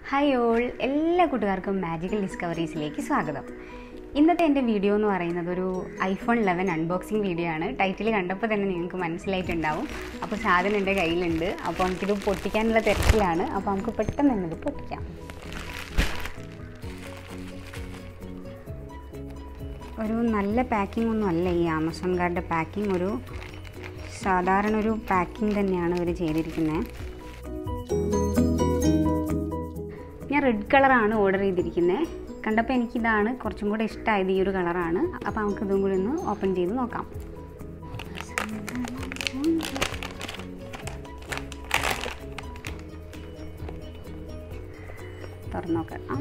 hi all എല്ലാ കൂട്ടുകാർക്കും magical ഡിസ്കവറീസിലേക്ക് സ്വാഗതം ഇന്നത്തെ എൻ്റെ വീഡിയോ എന്ന് പറയുന്നത് ഒരു ഐഫോൺ ലെവൻ അൺബോക്സിങ് വീഡിയോ ആണ് ടൈറ്റിൽ കണ്ടപ്പോൾ തന്നെ നിങ്ങൾക്ക് മനസ്സിലായിട്ടുണ്ടാവും അപ്പോൾ സാധനം എൻ്റെ കയ്യിലുണ്ട് അപ്പോൾ നമുക്കിത് പൊട്ടിക്കാനുള്ള തിരക്കിലാണ് അപ്പോൾ നമുക്ക് പെട്ടെന്ന് തന്നെ ഇത് പൊട്ടിക്കാം ഒരു നല്ല പാക്കിംഗ് ഒന്നും അല്ല ഈ ആമസോൺ കാർഡിൻ്റെ പാക്കിംഗ് ഒരു സാധാരണ ഒരു പാക്കിംഗ് തന്നെയാണ് ഇവർ ചെയ്തിരിക്കുന്നത് ഞാൻ റെഡ് കളറാണ് ഓർഡർ ചെയ്തിരിക്കുന്നത് കണ്ടപ്പോൾ എനിക്കിതാണ് കുറച്ചും കൂടെ ഇഷ്ടമായത് ഈ ഒരു കളറാണ് അപ്പോൾ നമുക്ക് ഇതും കൂടി ഒന്ന് ഓപ്പൺ ചെയ്ത് നോക്കാം തുറന്നു നോക്കാം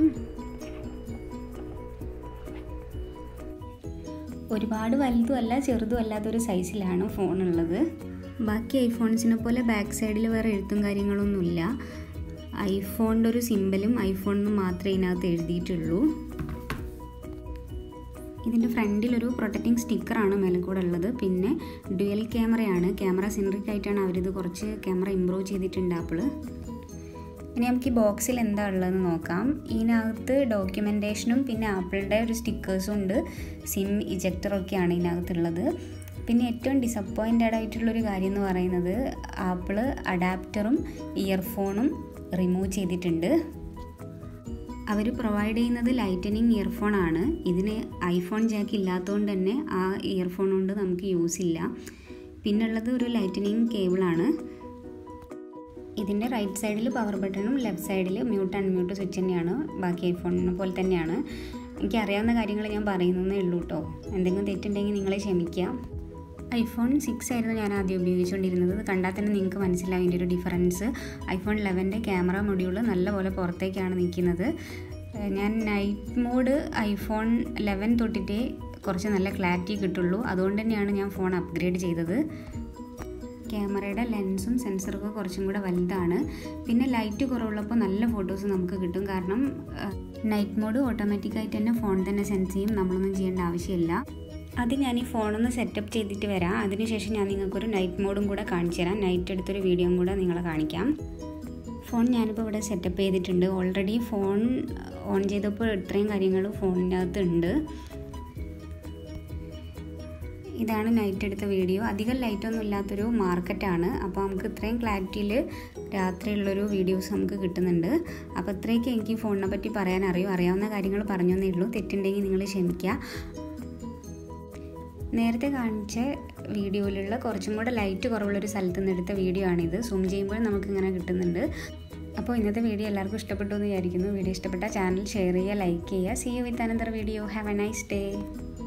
ഒരുപാട് വലുതും അല്ല ചെറുതും അല്ലാത്തൊരു സൈസിലാണ് ഫോൺ ഉള്ളത് ബാക്കി ഐഫോൺസിനെ പോലെ ബാക്ക് സൈഡിൽ വേറെ എഴുത്തും കാര്യങ്ങളൊന്നുമില്ല ഐഫോണിൻ്റെ ഒരു സിമ്പലും ഐഫോണിന് മാത്രമേ ഇതിനകത്ത് എഴുതിയിട്ടുള്ളൂ ഇതിൻ്റെ ഫ്രണ്ടിലൊരു പ്രൊട്ടക്റ്റിംഗ് സ്റ്റിക്കറാണ് മേലക്കൂടെ ഉള്ളത് പിന്നെ ഡ്യുവൽ ക്യാമറയാണ് ക്യാമറ സെൻട്രിക് ആയിട്ടാണ് അവരിത് കുറച്ച് ക്യാമറ ഇമ്പ്രൂവ് ചെയ്തിട്ടുണ്ട് ആപ്പിൾ ഇനി നമുക്ക് ഈ ബോക്സിൽ എന്താ ഉള്ളതെന്ന് നോക്കാം ഇതിനകത്ത് ഡോക്യുമെൻറ്റേഷനും പിന്നെ ആപ്പിളിൻ്റെ ഒരു സ്റ്റിക്കേഴ്സും ഉണ്ട് സിം ഇജക്ടറൊക്കെയാണ് ഇതിനകത്തുള്ളത് പിന്നെ ഏറ്റവും ഡിസപ്പോയിൻറ്റഡ് ആയിട്ടുള്ളൊരു കാര്യം എന്ന് പറയുന്നത് ആപ്പിൾ അഡാപ്റ്ററും ഇയർഫോണും റിമൂവ് ചെയ്തിട്ടുണ്ട് അവർ പ്രൊവൈഡ് ചെയ്യുന്നത് ലൈറ്റനിങ് ഇയർഫോൺ ആണ് ഇതിന് ഐഫോൺ ജാക്ക് ഇല്ലാത്തതുകൊണ്ട് തന്നെ ആ ഇയർഫോൺ കൊണ്ട് നമുക്ക് യൂസ് ഇല്ല പിന്നുള്ളത് ഒരു ലൈറ്റനിങ് കേബിളാണ് ഇതിൻ്റെ റൈറ്റ് സൈഡിൽ പവർ ബട്ടണും ലെഫ്റ്റ് സൈഡിൽ മ്യൂട്ട് അൺമ്യൂട്ട് സ്വിച്ച് തന്നെയാണ് ബാക്കി ഐഫോണിനെ പോലെ തന്നെയാണ് എനിക്ക് അറിയാവുന്ന കാര്യങ്ങൾ ഞാൻ പറയുന്നതേ ഉള്ളൂ കേട്ടോ എന്തെങ്കിലും തെറ്റുണ്ടെങ്കിൽ നിങ്ങളെ ക്ഷമിക്കുക ഐഫോൺ സിക്സ് ആയിരുന്നു ഞാൻ ആദ്യം ഉപയോഗിച്ചുകൊണ്ടിരുന്നത് ഇത് കണ്ടാൽ തന്നെ നിങ്ങൾക്ക് മനസ്സിലാവും ഇതിൻ്റെ ഒരു ഡിഫറൻസ് ഐഫോൺ ലെവൻ്റെ ക്യാമറ മൊഡ്യൂൾ നല്ലപോലെ പുറത്തേക്കാണ് നിൽക്കുന്നത് ഞാൻ നൈറ്റ് മോഡ് ഐഫോൺ ലെവൻ തൊട്ടിട്ടേ കുറച്ച് നല്ല ക്ലാരിറ്റി കിട്ടുള്ളൂ അതുകൊണ്ട് തന്നെയാണ് ഞാൻ ഫോൺ അപ്ഗ്രേഡ് ചെയ്തത് ക്യാമറയുടെ ലെൻസും സെൻസറൊക്കെ കുറച്ചും കൂടെ വലുതാണ് പിന്നെ ലൈറ്റ് കുറവുള്ളപ്പോൾ നല്ല ഫോട്ടോസ് നമുക്ക് കിട്ടും കാരണം നൈറ്റ് മോഡ് ഓട്ടോമാറ്റിക്കായിട്ട് തന്നെ ഫോൺ തന്നെ സെൻസ് ചെയ്യും നമ്മളൊന്നും ചെയ്യേണ്ട ആവശ്യമില്ല അത് ഞാൻ ഈ ഫോണൊന്ന് സെറ്റപ്പ് ചെയ്തിട്ട് വരാം അതിനുശേഷം ഞാൻ നിങ്ങൾക്കൊരു നൈറ്റ് മോഡും കൂടെ കാണിച്ചു തരാം നൈറ്റ് എടുത്തൊരു വീഡിയോയും കൂടെ നിങ്ങളെ കാണിക്കാം ഫോൺ ഞാനിപ്പോൾ ഇവിടെ സെറ്റപ്പ് ചെയ്തിട്ടുണ്ട് ഓൾറെഡി ഫോൺ ഓൺ ചെയ്തപ്പോൾ ഇത്രയും കാര്യങ്ങൾ ഫോണിൻ്റെ അകത്ത് ഉണ്ട് ഇതാണ് നൈറ്റ് എടുത്ത വീഡിയോ അധികം ലൈറ്റൊന്നും ഇല്ലാത്തൊരു മാർക്കറ്റാണ് അപ്പോൾ നമുക്ക് ഇത്രയും ക്ലാരിറ്റിയിൽ രാത്രിയുള്ളൊരു വീഡിയോസ് നമുക്ക് കിട്ടുന്നുണ്ട് അപ്പോൾ ഇത്രയൊക്കെ എനിക്ക് ഫോണിനെ പറ്റി പറയാൻ അറിയും അറിയാവുന്ന കാര്യങ്ങൾ പറഞ്ഞതേ ഉള്ളൂ തെറ്റുണ്ടെങ്കിൽ നിങ്ങൾ ക്ഷമിക്കുക നേരത്തെ കാണിച്ച വീഡിയോയിലുള്ള കുറച്ചും കൂടെ ലൈറ്റ് കുറവുള്ളൊരു സ്ഥലത്ത് നിന്ന് എടുത്ത വീഡിയോ ആണിത് സൂം ചെയ്യുമ്പോൾ നമുക്കിങ്ങനെ കിട്ടുന്നുണ്ട് അപ്പോൾ ഇന്നത്തെ വീഡിയോ എല്ലാവർക്കും ഇഷ്ടപ്പെട്ടു എന്ന് വിചാരിക്കുന്നു വീഡിയോ ഇഷ്ടപ്പെട്ട ചാനൽ ഷെയർ ചെയ്യുക ലൈക്ക് ചെയ്യുക see you with another video have a nice day